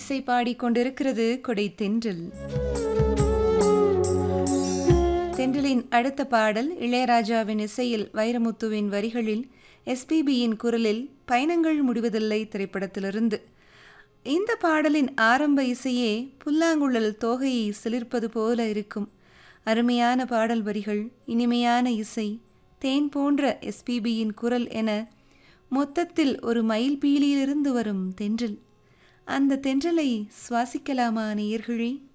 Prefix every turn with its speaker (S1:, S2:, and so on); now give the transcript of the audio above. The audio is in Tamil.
S1: இசை பாடிக்கொண்டிருக்கிறது கொடை தென்றல் தென்றலின் அடுத்த பாடல் இளையராஜாவின் இசையில் வைரமுத்துவின் வரிகளில் எஸ்பிபியின் குரலில் பயணங்கள் முடிவதில்லை திரைப்படத்திலிருந்து இந்த பாடலின் ஆரம்ப இசையே புல்லாங்குழல் தோகையை சிலிர்ப்பது போல இருக்கும் அருமையான பாடல் வரிகள் இனிமையான இசை தேன் போன்ற எஸ்பிபியின் குரல் என மொத்தத்தில் ஒரு மயில் பீலியிலிருந்து வரும் தென்றல் அந்த தென்றலை சுவாசிக்கலாமா நேயர்களே